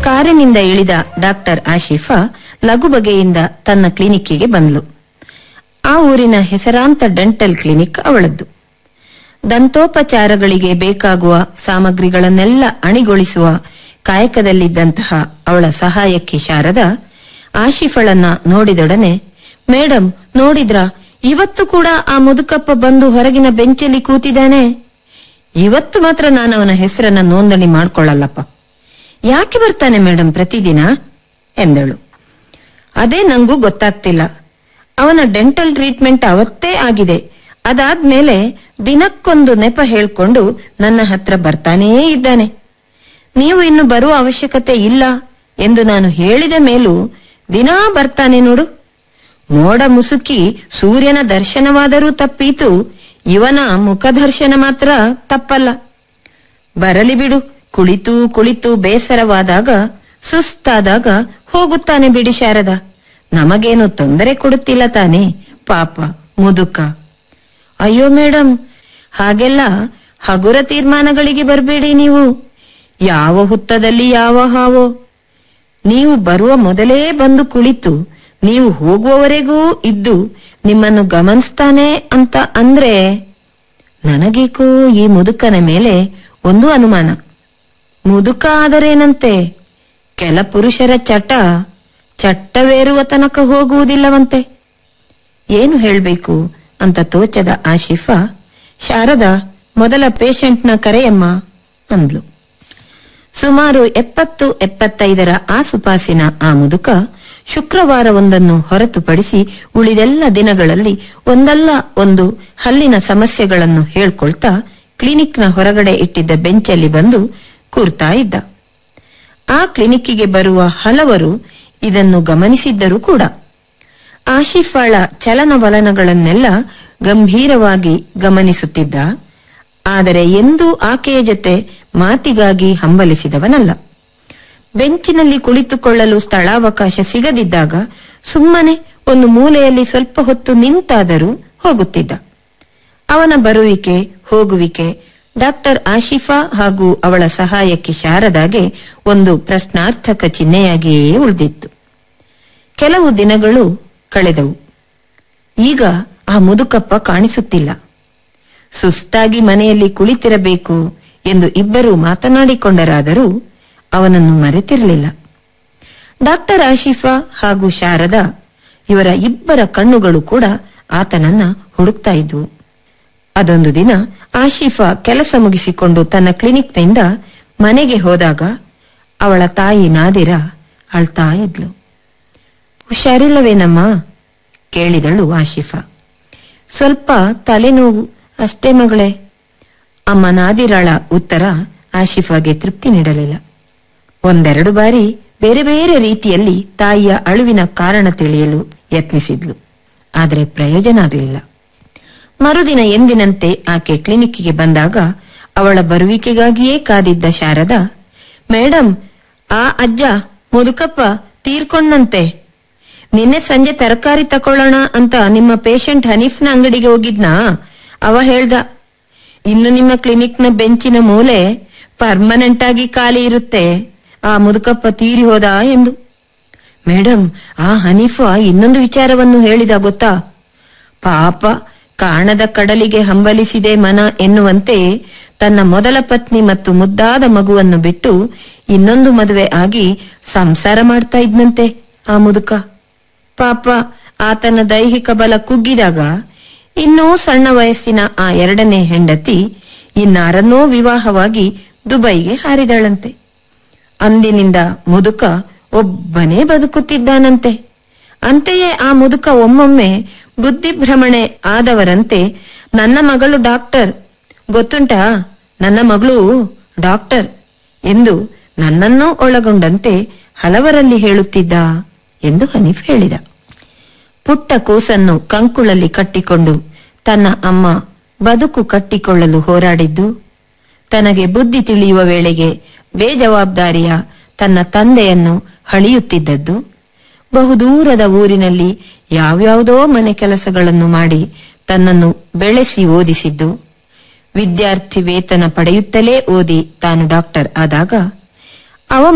ಕಾರಿನಿಂದ ಇಳಿದ ಡಾಕ್ಟರ್ ಆಶಿಫಾ ಲಘು ಬಗೆಯಿಂದ ತನ್ನ ಕ್ಲಿನಿಕ್ಕಿಗೆ ಬಂದ್ಲು ಆ ಊರಿನ ಹೆಸರಾಂತ ಡೆಂಟಲ್ ಕ್ಲಿನಿಕ್ ಅವಳದ್ದು ದಂತೋಪಚಾರಗಳಿಗೆ ಬೇಕಾಗುವ ಸಾಮಗ್ರಿಗಳನ್ನೆಲ್ಲ ಅಣಿಗೊಳಿಸುವ ಕಾಯಕದಲ್ಲಿದ್ದಂತಹ ಅವಳ ಸಹಾಯಕಿ ಶಾರದ ಆಶಿಫಳನ್ನ ನೋಡಿದೊಡನೆ ಮೇಡಮ್ ನೋಡಿದ್ರಾ ಇವತ್ತು ಕೂಡ ಆ ಮುದುಕಪ್ಪ ಬಂದು ಹೊರಗಿನ ಬೆಂಚಲ್ಲಿ ಕೂತಿದ್ದಾನೆ ಇವತ್ತು ಮಾತ್ರ ನಾನು ಅವನ ಹೆಸರನ್ನ ನೋಂದಣಿ ಮಾಡ್ಕೊಳ್ಳಲ್ಲಪ್ಪ ಯಾಕೆ ಬರ್ತಾನೆ ಮೇಡಮ್ ಪ್ರತಿದಿನ ಎಂದಳು ಅದೇ ನಂಗೂ ಗೊತ್ತಾಗ್ತಿಲ್ಲ ಅವನ ಡೆಂಟಲ್ ಟ್ರೀಟ್ಮೆಂಟ್ ಅವತ್ತೇ ಆಗಿದೆ ಅದಾದ್ಮೇಲೆ ದಿನಕ್ಕೊಂದು ನೆಪ ಹೇಳ್ಕೊಂಡು ನನ್ನ ಹತ್ರ ಬರ್ತಾನೇ ಇದ್ದಾನೆ ನೀವು ಇನ್ನು ಬರುವ ಅವಶ್ಯಕತೆ ಇಲ್ಲ ಎಂದು ನಾನು ಹೇಳಿದ ಮೇಲೂ ದಿನಾ ಬರ್ತಾನೆ ನೋಡು ಮೋಡ ಮುಸುಕಿ ಸೂರ್ಯನ ದರ್ಶನವಾದರೂ ತಪ್ಪೀತು ಇವನ ಮುಖದರ್ಶನ ಮಾತ್ರ ತಪ್ಪಲ್ಲ ಬರಲಿ ಬಿಡು ಕುಳಿತು ಕುಳಿತು ಬೇಸರವಾದಾಗ ಸುಸ್ತಾದಾಗ ಹೋಗುತ್ತಾನೆ ಬಿಡಿ ಶಾರದ ನಮಗೇನು ತೊಂದರೆ ಕೊಡುತ್ತಿಲ್ಲ ತಾನೆ ಪಾಪ ಮುದುಕ ಅಯ್ಯೋ ಮೇಡಮ್ ಹಾಗೆಲ್ಲ ಹಗುರ ತೀರ್ಮಾನಗಳಿಗೆ ಬರಬೇಡಿ ನೀವು ಯಾವ ಹುತ್ತದಲ್ಲಿ ಯಾವ ಹಾವೋ ನೀವು ಬರುವ ಮೊದಲೇ ಬಂದು ಕುಳಿತು ನೀವು ಹೋಗುವವರೆಗೂ ಇದ್ದು ನಿಮ್ಮನ್ನು ಗಮನಿಸ್ತಾನೆ ಅಂತ ಅಂದ್ರೆ ನನಗೇಕೋ ಈ ಮುದುಕನ ಮೇಲೆ ಒಂದು ಅನುಮಾನ ಮುದುಕ ಆದರೇನಂತೆ ಕೆಲ ಪುರುಷರ ಚಟ ಚಟ್ಟವೇರುವ ತನಕ ಹೋಗುವುದಿಲ್ಲವಂತೆ ಏನು ಹೇಳ್ಬೇಕು ಅಂತ ತೋಚದ ಆಶಿಫಾ ಶಾರದಾ ಮೊದಲ ಪೇಷಂಟ್ನ ಕರೆಯಮ್ಮ ಅಂದ್ಲು ಸುಮಾರು ಎಪ್ಪತ್ತು ಎಪ್ಪತ್ತೈದರ ಆಸುಪಾಸಿನ ಆ ಮುದುಕ ಶುಕ್ರವಾರವೊಂದನ್ನು ಹೊರತುಪಡಿಸಿ ಉಳಿದೆಲ್ಲ ದಿನಗಳಲ್ಲಿ ಒಂದಲ್ಲ ಒಂದು ಹಲ್ಲಿನ ಸಮಸ್ಯೆಗಳನ್ನು ಹೇಳ್ಕೊಳ್ತಾ ಕ್ಲಿನಿಕ್ನ ಹೊರಗಡೆ ಇಟ್ಟಿದ್ದ ಬೆಂಚಲ್ಲಿ ಬಂದು ಕೂರ್ತಾ ಇದ್ದ ಆ ಕ್ಲಿನಿಕ್ಕಿಗೆ ಬರುವ ಹಲವರು ಇದನ್ನು ಗಮನಿಸಿದ್ದರೂ ಕೂಡ ಆಶಿಫಾಳ ಚಲನವಲನಗಳನ್ನೆಲ್ಲ ಗಂಭೀರವಾಗಿ ಗಮನಿಸುತ್ತಿದ್ದ ಆದರೆ ಎಂದೂ ಆಕೆಯ ಜೊತೆ ಮಾತಿಗಾಗಿ ಹಂಬಲಿಸಿದವನಲ್ಲ ಬೆಂಚಿನಲ್ಲಿ ಕುಳಿತುಕೊಳ್ಳಲು ಸ್ಥಳಾವಕಾಶ ಸಿಗದಿದ್ದಾಗ ಸುಮ್ಮನೆ ಒಂದು ಮೂಲೆಯಲ್ಲಿ ಸ್ವಲ್ಪ ಹೊತ್ತು ನಿಂತಾದರೂ ಹೋಗುತ್ತಿದ್ದ ಅವನ ಬರುವಿಕೆ ಹೋಗುವಿಕೆ ಡಾಕ್ಟರ್ ಆಶಿಫಾ ಹಾಗೂ ಅವಳ ಸಹಾಯಕಿ ಶಾರದಾಗೆ ಒಂದು ಪ್ರಶ್ನಾರ್ಥಕ ಚಿಹ್ನೆಯಾಗಿಯೇ ಉಳಿದಿತ್ತು ಕೆಲವು ದಿನಗಳು ಕಳೆದವು ಈಗ ಆ ಮುದುಕಪ್ಪ ಕಾಣಿಸುತ್ತಿಲ್ಲ ಸುಸ್ತಾಗಿ ಮನೆಯಲ್ಲಿ ಕುಳಿತಿರಬೇಕು ಎಂದು ಇಬ್ಬರು ಮಾತನಾಡಿಕೊಂಡರಾದರೂ ಅವನನ್ನು ಮರೆತಿರಲಿಲ್ಲ ಡಾಕ್ಟರ್ ಆಶಿಫಾ ಹಾಗೂ ಶಾರದಾ ಇವರ ಇಬ್ಬರ ಕಣ್ಣುಗಳು ಕೂಡ ಆತನನ್ನ ಹುಡುಕ್ತಾ ಇದ್ವು ಅದೊಂದು ದಿನ ಆಶಿಫಾ ಕೆಲಸ ಮುಗಿಸಿಕೊಂಡು ತನ್ನ ಕ್ಲಿನಿಕ್ನಿಂದ ಮನೆಗೆ ಹೋದಾಗ ಅವಳ ತಾಯಿ ನಾದಿರ ಅಳ್ತಾ ಇದ್ಲು ಹುಷಾರಿಲ್ಲವೇನಮ್ಮ ಕೇಳಿದಳು ಆಶಿಫಾ ಸ್ವಲ್ಪ ತಲೆನೋವು ಅಷ್ಟೇ ಮಗಳೇ ಅಮ್ಮ ನಾದಿರಾಳ ಉತ್ತರ ಆಶಿಫಾಗೆ ತೃಪ್ತಿ ನೀಡಲಿಲ್ಲ ಒಂದೆರಡು ಬಾರಿ ಬೇರೆ ಬೇರೆ ರೀತಿಯಲ್ಲಿ ತಾಯಿಯ ಅಳುವಿನ ಕಾರಣ ತಿಳಿಯಲು ಯತ್ನಿಸಿದ್ಲು ಆದರೆ ಪ್ರಯೋಜನ ಆಗಲಿಲ್ಲ ಮರುದಿನ ಎಂದಿನಂತೆ ಆಕೆ ಕ್ಲಿನಿಕ್ಕಿಗೆ ಬಂದಾಗ ಅವಳ ಬರುವಿಕೆಗಾಗಿಯೇ ಕಾದಿದ್ದ ಶಾರದಾ ಮೇಡಮ್ ಆ ಅಜ್ಜ ಮುದುಕಪ್ಪ ತೀರ್ಕೊಂಡಂತೆ ನಿನ್ನೆ ಸಂಜೆ ತರಕಾರಿ ತಕೊಳ್ಳೋಣ ಅಂತ ನಿಮ್ಮ ಪೇಷಂಟ್ ಹನೀಫ್ನ ಅಂಗಡಿಗೆ ಹೋಗಿದ್ನಾ ಅವ ಹೇಳ್ದ ಇನ್ನು ನಿಮ್ಮ ಕ್ಲಿನಿಕ್ನ ಬೆಂಚಿನ ಮೂಲೆ ಪರ್ಮನೆಂಟ್ ಆಗಿ ಖಾಲಿ ಇರುತ್ತೆ ಆ ಮುದುಕಪ್ಪ ತೀರಿ ಹೋದ ಎಂದು ಮೇಡಮ್ ಆ ಹನೀಫಾ ಇನ್ನೊಂದು ವಿಚಾರವನ್ನು ಹೇಳಿದ ಗೊತ್ತಾ ಪಾಪ ಕಾಣದ ಕಡಲಿಗೆ ಹಂಬಲಿಸಿದೆ ಮನ ಎನ್ನುವಂತೆ ತನ್ನ ಮೊದಲ ಪತ್ನಿ ಮತ್ತು ಮುದ್ದಾದ ಮಗುವನ್ನು ಬಿಟ್ಟು ಇನ್ನೊಂದು ಮದುವೆ ಆಗಿ ಸಂಸಾರ ಮಾಡ್ತಾ ಇದ್ನಂತೆ ಆ ಮುದುಕ ಪಾಪ ಆತನ ದೈಹಿಕ ಬಲ ಕುಗ್ಗಿದಾಗ ಇನ್ನೂ ಸಣ್ಣ ವಯಸ್ಸಿನ ಆ ಎರಡನೇ ಹೆಂಡತಿ ಇನ್ನಾರನ್ನೋ ವಿವಾಹವಾಗಿ ದುಬೈಗೆ ಹಾರಿದಳಂತೆ ಅಂದಿನಿಂದ ಮುದುಕ ಒಬ್ಬನೇ ಬದುಕುತ್ತಿದ್ದಾನಂತೆ ಅಂತೆಯೇ ಆ ಮುದುಕ ಒಮ್ಮೊಮ್ಮೆ ಬುದ್ಧಿಭ್ರಮಣೆ ಆದವರಂತೆ ನನ್ನ ಮಗಳು ಡಾಕ್ಟರ್ ಗೊತ್ತುಂಟಾ ನನ್ನ ಮಗಳು ಡಾಕ್ಟರ್ ಎಂದು ನನ್ನನ್ನೂ ಒಳಗೊಂಡಂತೆ ಹಲವರಲ್ಲಿ ಹೇಳುತ್ತಿದ್ದ ಎಂದು ಹನೀಫ್ ಹೇಳಿದ ಪುಟ್ಟ ಕೂಸನ್ನು ಕಂಕುಳಲ್ಲಿ ಕಟ್ಟಿಕೊಂಡು ತನ್ನ ಅಮ್ಮ ಬದುಕು ಕಟ್ಟಿಕೊಳ್ಳಲು ಹೋರಾಡಿದ್ದು ತನಗೆ ಬುದ್ಧಿ ತಿಳಿಯುವ ವೇಳೆಗೆ ಬೇಜವಾಬ್ದಾರಿಯ ತನ್ನ ತಂದೆಯನ್ನು ಹಳಿಯುತ್ತಿದ್ದದ್ದು ಬಹುದೂರದ ಊರಿನಲ್ಲಿ ಯಾವ್ಯಾವುದೋ ಮನೆ ಕೆಲಸಗಳನ್ನು ಮಾಡಿ ತನ್ನನ್ನು ಬೆಳೆಸಿ ಓದಿಸಿದ್ದು ವಿದ್ಯಾರ್ಥಿ ವೇತನ ಪಡೆಯುತ್ತಲೇ ಓದಿ ತಾನು ಡಾಕ್ಟರ್ ಆದಾಗ ಅವ